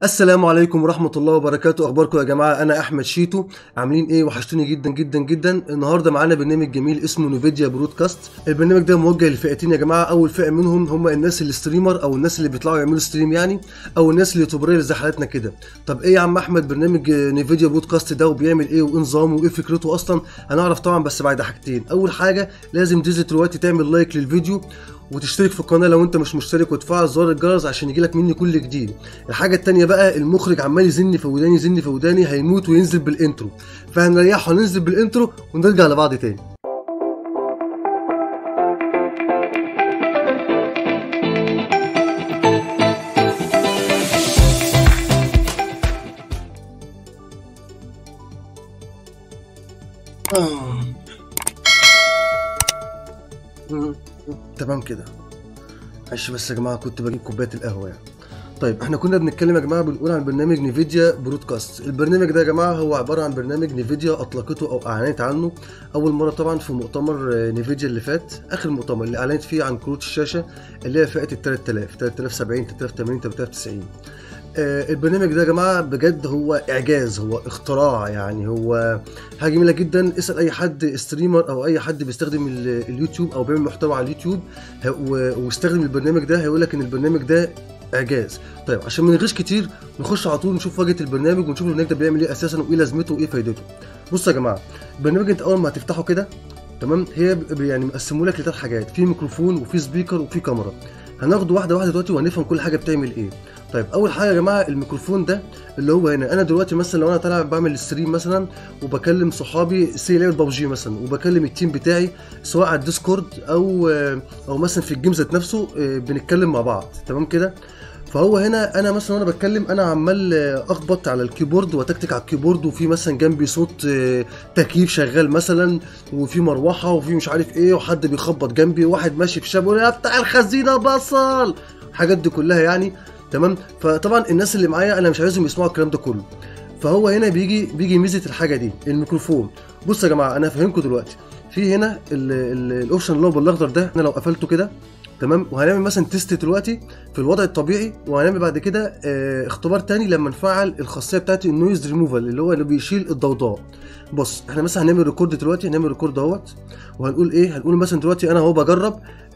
السلام عليكم ورحمة الله وبركاته أخباركم يا جماعة أنا أحمد شيتو عاملين إيه وحشتوني جدا جدا جدا النهاردة معانا برنامج جميل اسمه نوفيديا برودكاست البرنامج ده موجه لفئتين يا جماعة أول فئة منهم هم الناس اللي ستريمر أو الناس اللي بيطلعوا يعملوا ستريم يعني أو الناس اليوتيوبرية اللي زي حالتنا كده طب إيه يا عم أحمد برنامج نوفيديا برودكاست ده وبيعمل إيه وإيه نظامه وإيه فكرته أصلا هنعرف طبعا بس بعد حاجتين أول حاجة لازم تنزل دلوقتي تعمل لايك للفيديو وتشترك في القناه لو انت مش مشترك وتفعل زر الجرس عشان يجيلك مني كل جديد الحاجه التانية بقى المخرج عمال يزن في وداني يزن في وداني هيموت وينزل بالانترو فهنريحه وننزل بالانترو ونرجع لبعض تاني مم. تمام كده معلش بس يا جماعه كنت بجيب كوبايه القهوه يعني طيب احنا كنا بنتكلم يا جماعه بنقول عن برنامج نيفيديا برودكاست البرنامج ده يا جماعه هو عباره عن برنامج نيفيديا اطلقته او اعلنت عنه اول مره طبعا في مؤتمر آه، نيفيديا اللي فات اخر مؤتمر اللي اعلنت فيه عن كروت الشاشه اللي هي فئه ال 3000 3070 3080 3090 آه، البرنامج ده يا جماعه بجد هو اعجاز هو اختراع يعني هو حاجه جميله جدا اسال اي حد ستريمر او اي حد بيستخدم ال- اليوتيوب او بيعمل محتوى على اليوتيوب ه- و- واستخدم البرنامج ده هيقول لك ان البرنامج ده اعجاز طيب عشان ما نغش كتير نخش على طول نشوف واجهه البرنامج ونشوف البرنامج ده بيعمل ايه اساسا وايه لازمته وايه فايدته بصوا يا جماعه البرنامج انت اول ما هتفتحه كده تمام هي ب- يعني مقسمه لك لثلاث حاجات في ميكروفون وفي سبيكر وفي كاميرا هناخده واحده واحده دلوقتي وهنفهم كل حاجه بتعمل ايه طيب اول حاجه يا جماعه الميكروفون ده اللي هو هنا انا دلوقتي مثلا لو انا طالع بعمل ستريم مثلا وبكلم صحابي سي لعبه ببجي مثلا وبكلم التيم بتاعي سواء على الديسكورد او او مثلا في الجيم ذات نفسه آه، بنتكلم مع بعض تمام كده فهو هنا انا مثلا وانا بتكلم انا عمال آه، اخبط على الكيبورد وتكتك على الكيبورد وفي مثلا جنبي صوت آه، تكييف شغال مثلا وفي مروحه وفي مش عارف ايه وحد بيخبط جنبي وواحد ماشي في شاب يقول لي افتح الخزينه بصل الحاجات دي كلها يعني تمام فطبعا الناس اللي معايا انا مش عايزهم يسمعوا الكلام ده كله فهو هنا بيجي بيجي ميزه الحاجه دي الميكروفون بصوا يا جماعه انا هفهمكم دلوقتي في هنا ال- ال- الاوبشن اللي هو بالاخضر ده انا لو قفلته كده تمام وهنعمل مثلا تيست دلوقتي في الوضع الطبيعي وهنعمل بعد كده آه اختبار تاني لما نفعل الخاصيه بتاعت النويز ريموفال اللي هو اللي بيشيل الضوضاء بص احنا مثلا هنعمل ريكورد دلوقتي هنعمل ريكورد اهوت وهنقول ايه هنقول مثلا دلوقتي انا اهو بجرب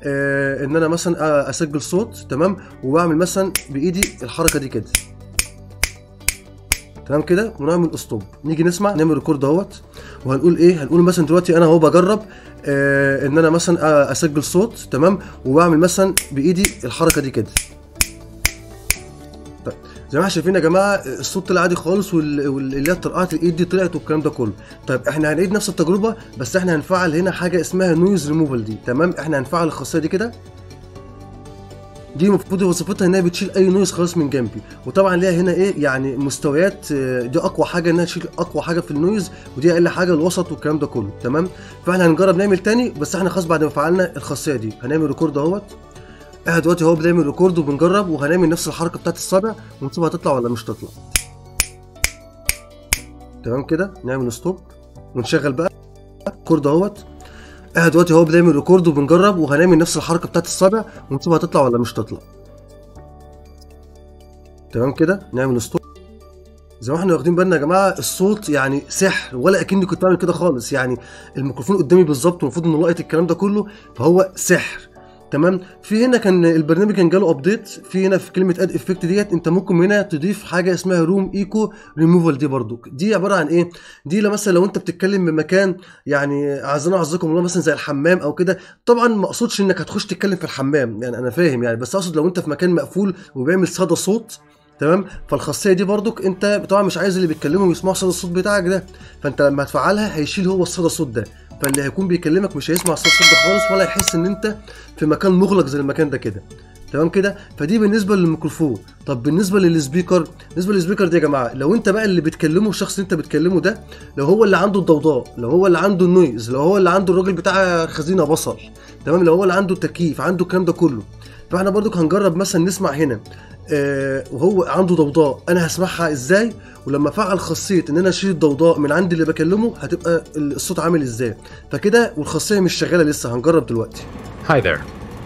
آه ان انا مثلا آه، اسجل صوت تمام وبعمل مثلا بايدي الحركه دي كده تمام كده ونعمل اسطوب نيجي نسمع نعمل ريكورد اهوت وهنقول ايه هنقول مثلا دلوقتي انا اهو بجرب آه ان انا مثلا آه، اسجل صوت تمام وبعمل مثلا بايدي الحركه دي كده طيب زي ما احنا شايفين يا جماعه الصوت طلع عادي خالص وال- واللي هي طرقعه الايد دي طلعت والكلام ده كله طيب احنا هنعيد نفس التجربه بس احنا هنفعل هنا حاجه اسمها نويز ريموفال دي تمام احنا هنفعل الخاصيه دي كده دي المفروض وظيفتها انها بتشيل اي نويز خالص من جنبي وطبعا ليها هنا ايه يعني مستويات آه، دي اقوى حاجه انها تشيل اقوى حاجه في النويز ودي اقل حاجه الوسط والكلام ده كله تمام فاحنا هنجرب نعمل تاني بس احنا خلاص بعد ما فعلنا الخاصيه دي هنعمل ريكورد اهوت احنا دلوقتي اهو بنعمل ريكورد وبنجرب وهنعمل نفس الحركه بتاعت الصابع ونشوفها هتطلع ولا مش تطلع تمام كده نعمل ستوب ونشغل بقى ريكورد اهوت احنا دلوقتي اهو بنعمل ريكورد وبنجرب وهنعمل نفس الحركه بتاعت الصابع ونشوفها هتطلع ولا مش تطلع تمام كده نعمل ستوب زي ما احنا واخدين بالنا يا جماعه الصوت يعني سحر ولا اكني كنت بعمل كده خالص يعني الميكروفون قدامي بالظبط والمفروض انه لاقط الكلام ده كله فهو سحر تمام في هنا كان البرنامج كان جاله ابديت في هنا في كلمه اد افكت ديت انت ممكن هنا تضيف حاجه اسمها روم ايكو ريموفال دي برضو دي عباره عن ايه دي لو مثلا لو انت بتتكلم بمكان يعني اعزنا اعزكم الله مثلا زي الحمام او كده طبعا ما اقصدش انك هتخش تتكلم في الحمام يعني انا فاهم يعني بس اقصد لو انت في مكان مقفول وبيعمل صدى صوت تمام فالخاصيه دي برضك انت طبعا مش عايز اللي بيتكلموا يسمعوا صدى الصوت بتاعك ده فانت لما هتفعلها هيشيل هو الصدى الصوت ده فاللي هيكون بيكلمك مش هيسمع صدى الصوت ده خالص ولا يحس ان انت في مكان مغلق زي المكان ده كده تمام كده فدي بالنسبه للميكروفون طب بالنسبه للسبيكر بالنسبه للسبيكر دي يا جماعه لو انت بقى اللي بتكلمه الشخص اللي انت بتكلمه ده لو هو اللي عنده الضوضاء لو هو اللي عنده النويز لو هو اللي عنده الراجل بتاع خزينه بصل تمام لو هو اللي عنده التكييف عنده الكلام ده كله فاحنا برضو هنجرب مثلا نسمع هنا آه وهو عنده ضوضاء انا هسمعها ازاي ولما افعل خاصيه ان انا اشيل الضوضاء من عند اللي بكلمه هتبقى الصوت عامل ازاي فكده والخاصيه مش شغاله لسه هنجرب دلوقتي Hi there.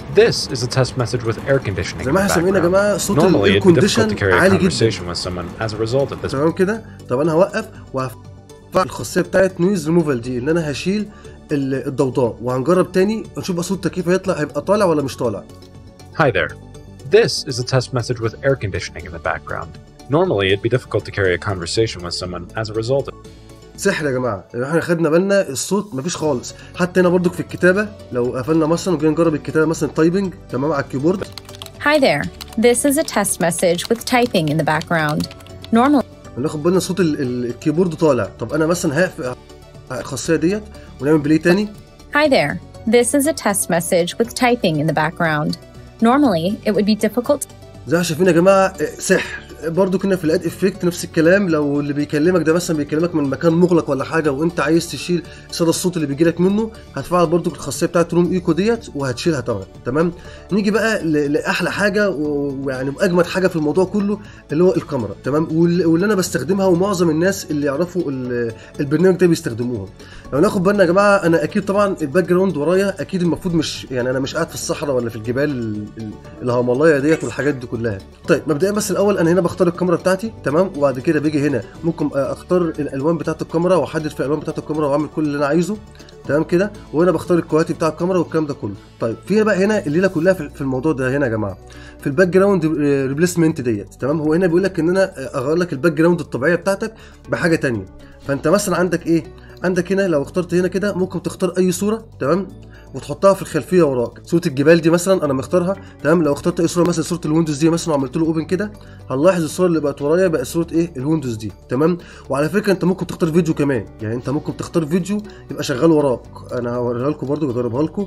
This is a test message with air conditioning زي in ما the احنا سامعين يا background. جماعه صوت Normally, الاير it'd be difficult to كونديشن carry a عالي جدا conversation with someone as a result of this. تمام كده طب انا هوقف وهفعل الخاصيه بتاعت نويز ريموفال دي ان انا هشيل ال- الضوضاء وهنجرب تاني نشوف بقى صوت التكييف هيطلع هيبقى طالع ولا مش طالع Hi there. This is a test message with air conditioning in the background. Normally, it'd be difficult to carry a conversation with someone as a result of سحر يا جماعه يعني احنا خدنا بالنا الصوت مفيش خالص حتى هنا برضو في الكتابه لو قفلنا مثلا وجينا نجرب الكتابه مثلا تايبنج تمام على الكيبورد Hi there. This is a test message with typing in the background. Normally, ناخد بالنا صوت ال- ال- الكيبورد طالع طب انا مثلا هقفل الخاصيه ديت ونعمل بلاي تاني hi there. This is a test message with typing in the background. Normally, it would be difficult زي ما شايفين يا جماعه آه، سحر برضو كنا في الاد افكت نفس الكلام لو اللي بيكلمك ده مثلا بيكلمك من مكان مغلق ولا حاجه وانت عايز تشيل صدى الصوت اللي بيجي لك منه هتفعل برضو الخاصيه بتاعت روم ايكو ديت وهتشيلها طبعا تمام نيجي بقى ل- لاحلى حاجه و- ويعني واجمد حاجه في الموضوع كله اللي هو الكاميرا تمام وال- واللي انا بستخدمها ومعظم الناس اللي يعرفوا ال- البرنامج ده بيستخدموها لو ناخد بالنا يا جماعه انا اكيد طبعا الباك جراوند ورايا اكيد المفروض مش يعني انا مش قاعد في الصحراء ولا في الجبال ال- ال- الهيمالايا ديت والحاجات دي كلها طيب مبدئيا بس الاول انا هنا بختار الكاميرا بتاعتي تمام وبعد كده بيجي هنا ممكن اختار الالوان بتاعت الكاميرا واحدد في الالوان بتاعت الكاميرا واعمل كل اللي انا عايزه تمام كده وهنا بختار الكواليتي بتاع الكاميرا والكلام ده كله طيب في بقى هنا الليله كلها في في الموضوع ده هنا يا جماعه في الباك جراوند ريبليسمنت ديت تمام هو هنا بيقول لك ان انا اغير لك الباك جراوند الطبيعيه بتاعتك بحاجه تانية فانت مثلا عندك ايه عندك هنا لو اخترت هنا كده ممكن تختار اي صوره تمام وتحطها في الخلفيه وراك صوره الجبال دي مثلا انا مختارها تمام لو اخترت اي صوره مثلا صوره الويندوز دي مثلا وعملت له اوبن كده هنلاحظ الصوره اللي بقت ورايا بقت صوره ايه الويندوز دي تمام وعلى فكره انت ممكن تختار فيديو كمان يعني انت ممكن تختار فيديو يبقى شغال وراك انا هوريها لكم برضو بجربها لكم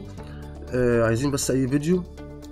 آه عايزين بس اي فيديو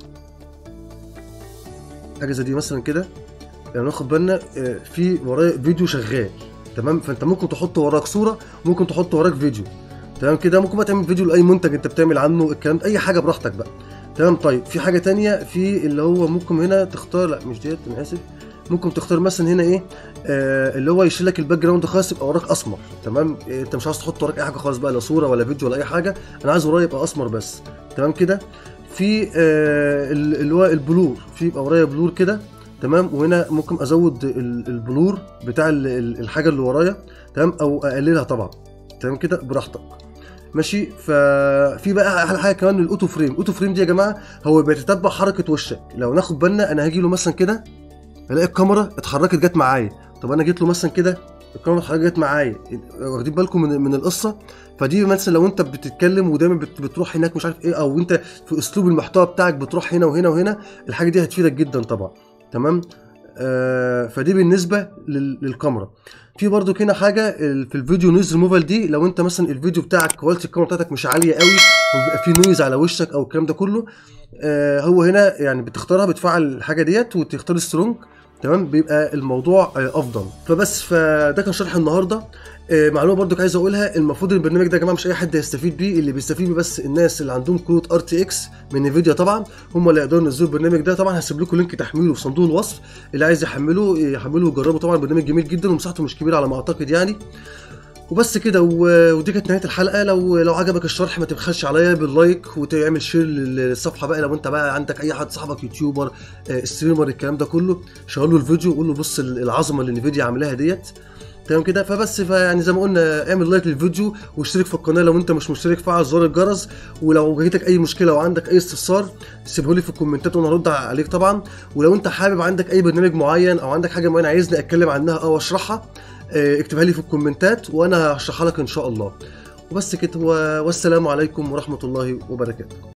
حاجه زي دي مثلا كده يعني ناخد بالنا آه، في ورايا فيديو شغال تمام فانت ممكن تحط وراك صوره ممكن تحط وراك فيديو تمام كده ممكن بقى تعمل فيديو لاي منتج انت بتعمل عنه الكلام ده اي حاجه براحتك بقى تمام طيب في حاجه تانية في اللي هو ممكن هنا تختار لا مش ديت انا اسف ممكن تختار مثلا هنا ايه آه اللي هو يشيل لك الباك جراوند خالص يبقى وراك اسمر تمام إيه انت مش عايز تحط وراك اي حاجه خالص بقى لا صوره ولا فيديو ولا اي حاجه انا عايز ورايا يبقى اسمر بس تمام كده في آه ال- اللي هو البلور في يبقى ورايا بلور كده تمام وهنا ممكن ازود ال- البلور بتاع ال- ال- الحاجه اللي ورايا تمام او اقللها طبعا تمام كده براحتك ماشي ففي بقى احلى حاجه كمان الاوتو فريم الاوتو فريم دي يا جماعه هو بيتتبع حركه وشك لو ناخد بالنا انا هاجي له مثلا كده الاقي الكاميرا اتحركت جت معايا طب انا جيت له مثلا كده الكاميرا اتحركت جت معايا واخدين بالكم من من القصه فدي مثلا لو انت بتتكلم ودايما بت- بتروح هناك مش عارف ايه او انت في اسلوب المحتوى بتاعك بتروح هنا وهنا وهنا الحاجه دي هتفيدك جدا طبعا تمام آه فدي بالنسبه لل- للكاميرا في برضو هنا حاجه ال- في الفيديو نويز ريموفال دي لو انت مثلا الفيديو بتاعك كواليتي الكاميرا بتاعتك مش عاليه قوي وبيبقى في نويز على وشك او الكلام ده كله آه هو هنا يعني بتختارها بتفعل الحاجه ديت وتختار سترونج تمام بيبقى الموضوع آه، افضل فبس فده كان شرح النهارده آه، معلومه برضو عايز اقولها المفروض البرنامج ده يا جماعه مش اي حد هيستفيد بيه اللي بيستفيد بيه بس الناس اللي عندهم كروت ار تي اكس من نفيديا طبعا هم اللي يقدروا ينزلوا البرنامج ده طبعا هسيب لكم لينك تحميله في صندوق الوصف اللي عايز يحمله يحمله ويجربه طبعا برنامج جميل جدا ومساحته مش كبيره على ما اعتقد يعني وبس كده و- ودي كانت نهايه الحلقه لو لو عجبك الشرح ما تبخلش عليا باللايك وتعمل شير للصفحه بقى لو انت بقى عندك اي حد صاحبك يوتيوبر آه، ستريمر الكلام ده كله شغل له الفيديو وقول له بص العظمه اللي نفيديا عاملاها ديت تمام كده فبس فيعني زي ما قلنا اعمل لايك للفيديو واشترك في القناه لو انت مش مشترك فعل زر الجرس ولو واجهتك اي مشكله وعندك اي استفسار سيبه لي في الكومنتات وانا هرد عليك طبعا ولو انت حابب عندك اي برنامج معين او عندك حاجه معينه عايزني اتكلم عنها او اشرحها آه، اكتبها لي في الكومنتات وانا هشرحها لك ان شاء الله وبس كده و- والسلام عليكم ورحمه الله وبركاته